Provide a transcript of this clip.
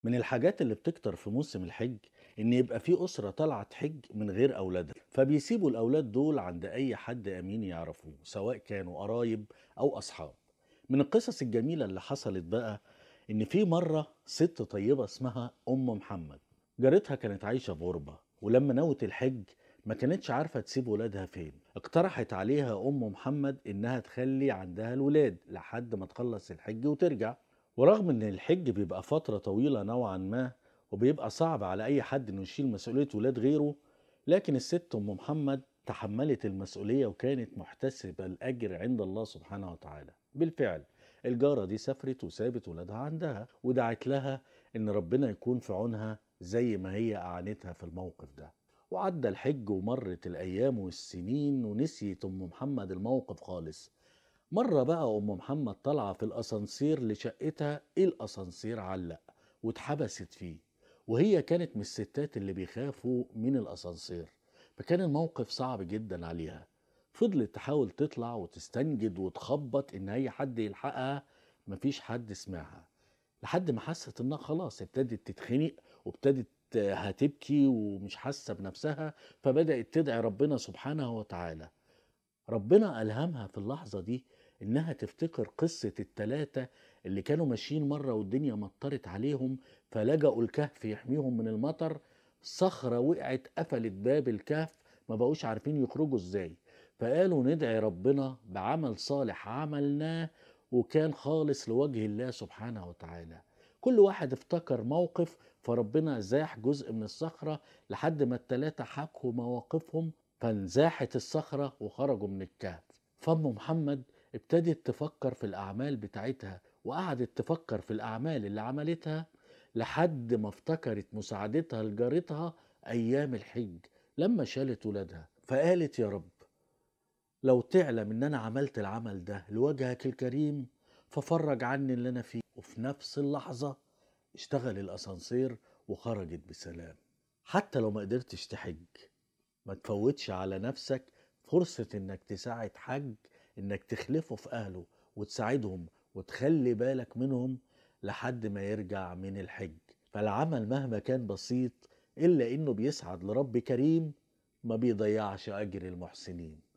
من الحاجات اللي بتكتر في موسم الحج ان يبقى في اسره طالعه تحج من غير اولادها فبيسيبوا الاولاد دول عند اي حد امين يعرفوه سواء كانوا قرايب او اصحاب من القصص الجميله اللي حصلت بقى ان في مره ست طيبه اسمها ام محمد جارتها كانت عايشه في غربه ولما نوت الحج ما كانتش عارفه تسيب ولادها فين اقترحت عليها ام محمد انها تخلي عندها الولاد لحد ما تخلص الحج وترجع ورغم ان الحج بيبقى فترة طويلة نوعا ما وبيبقى صعب على اي حد انه يشيل مسؤولية ولاد غيره لكن الست ام محمد تحملت المسؤولية وكانت محتسبة الاجر عند الله سبحانه وتعالى بالفعل الجارة دي سافرت وسابت ولادها عندها ودعت لها ان ربنا يكون في عونها زي ما هي اعانتها في الموقف ده وعدى الحج ومرت الايام والسنين ونسيت ام محمد الموقف خالص مرة بقى أم محمد طالعة في الأسانسير لشقتها الأسانسير علق واتحبست فيه وهي كانت من الستات اللي بيخافوا من الأسانسير فكان الموقف صعب جدا عليها فضلت تحاول تطلع وتستنجد وتخبط إن أي حد يلحقها مفيش حد سمعها لحد ما حست إنها خلاص ابتدت تتخنق وابتدت هتبكي ومش حاسة بنفسها فبدأت تدعي ربنا سبحانه وتعالى ربنا ألهمها في اللحظة دي إنها تفتكر قصة التلاتة اللي كانوا ماشيين مرة والدنيا مطرت عليهم فلجأوا الكهف يحميهم من المطر صخرة وقعت قفلت باب الكهف ما بقوش عارفين يخرجوا ازاي فقالوا ندعي ربنا بعمل صالح عملناه وكان خالص لوجه الله سبحانه وتعالى كل واحد افتكر موقف فربنا زاح جزء من الصخرة لحد ما التلاتة حكوا مواقفهم فانزاحت الصخرة وخرجوا من الكهف فأم محمد ابتدت تفكر في الأعمال بتاعتها وقعدت تفكر في الأعمال اللي عملتها لحد ما افتكرت مساعدتها لجارتها أيام الحج لما شالت ولادها فقالت يا رب لو تعلم ان انا عملت العمل ده لوجهك الكريم ففرج عني اللي انا فيه وفي نفس اللحظة اشتغل الاسانسير وخرجت بسلام حتى لو ما قدرتش تحج ما تفوتش على نفسك فرصة انك تساعد حج انك تخلفه في اهله وتساعدهم وتخلي بالك منهم لحد ما يرجع من الحج فالعمل مهما كان بسيط الا انه بيسعد لرب كريم ما بيضيعش اجر المحسنين